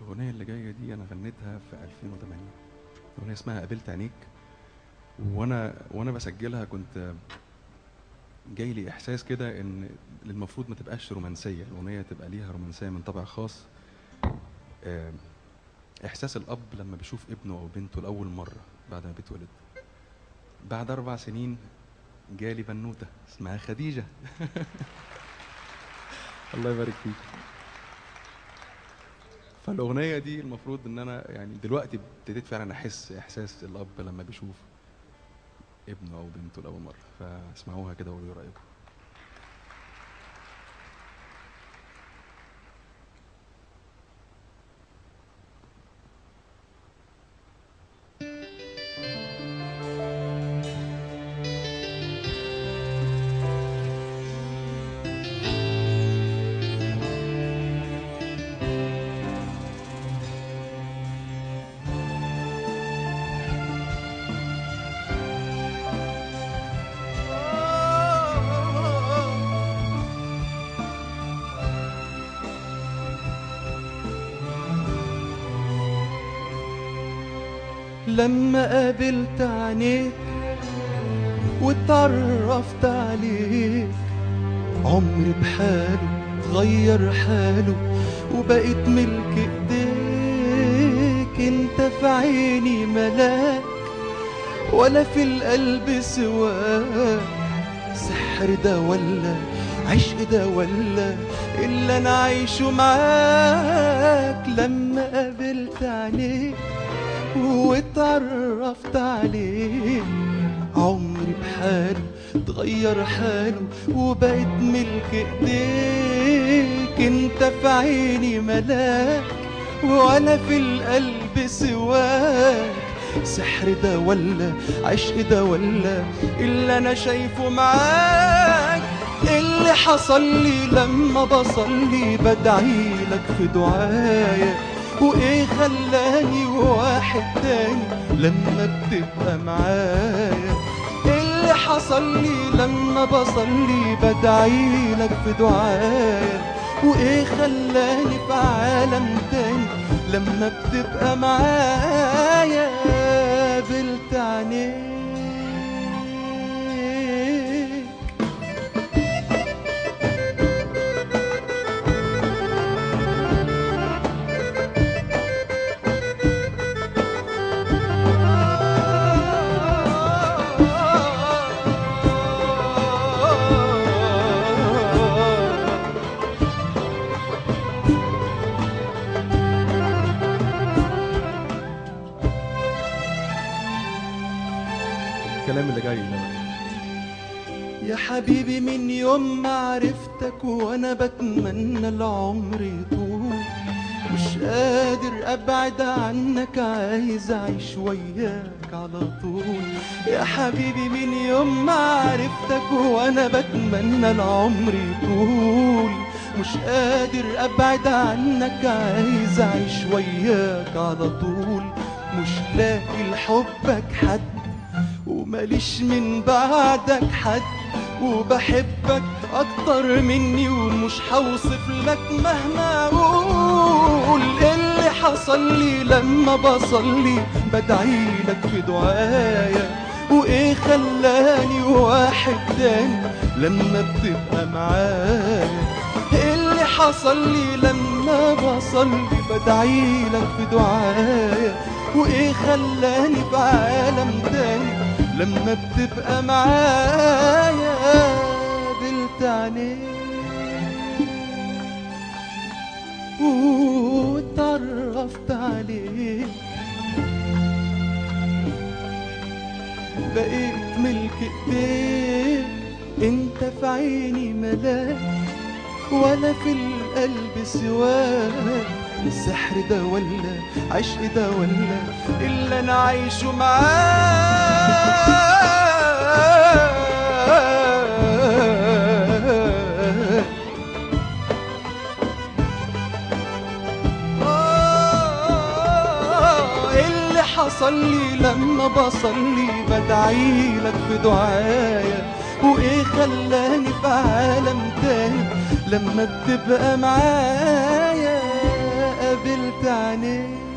الأغنية اللي جاية دي أنا غنيتها في 2008 أغنية اسمها قابلت عينيك وأنا وأنا بسجلها كنت جاي لي إحساس كده إن المفروض ما تبقاش رومانسية الأغنية تبقى ليها رومانسية من طبع خاص آه، إحساس الأب لما بيشوف ابنه أو بنته لأول مرة بعد ما بيتولد بعد أربع سنين جالي بنوتة اسمها خديجة الله يبارك فيك فالاغنيه دي المفروض ان انا يعني دلوقتي ابتديت فعلا احس احساس الاب لما بيشوف ابنه او بنته لاول مره فاسمعوها كده وقولوا إيه رايكم لما قابلت عينيك واتعرفت عليك عمري بحاله اتغير حاله وبقيت ملك ايديك انت في عيني ملاك ولا في القلب سواك سحر ده ولا عشق ده ولا اللي انا عايشه معاك لما قابلت عينيك واتعرفت عليه عمري بحاله اتغير حاله وبقيت ملك ايديك انت في عيني ملاك وانا في القلب سواك سحر ده ولا عشق ده ولا اللي انا شايفه معاك اللي حصل لي لما بصلي بدعي لك في دعايا وايه خلاني واحد تاني لما بتبقى معايا اللي حصل لي لما بصلي بدعي لك في دعايا وايه خلاني في عالم تاني لما بتبقى معايا قابلت عينيك الكلام اللي جاي ده يا حبيبي من يوم ما عرفتك وانا بتمنى العمر يطول مش قادر ابعد عنك عايز اعيش وياك على طول يا حبيبي من يوم ما عرفتك وانا بتمنى العمر يطول مش قادر ابعد عنك عايز اعيش وياك على طول مش لاقي لحبك حد وماليش من بعدك حد وبحبك اكتر مني ومش هوصف لك مهما اقول اللي حصل لي لما بصلي بدعي لك في دعايا وايه خلاني واحد تاني لما بتبقى معايا اللي حصل لي لما بصلي بدعي لك في دعايا وايه خلاني في عالم تاني لما بتبقى معايا قابلت عينيك واتعرفت عليك بقيت ملك ايديك انت في عيني ملاك ولا في القلب سواك السحر ده ولا عشق ده ولا اللي انا عايشه معاك آه، اللي حصل لي لما بصلي بدعي لك في دعايا وايه خلاني في عالم تاني لما بتبقى معايا قابلت عينيك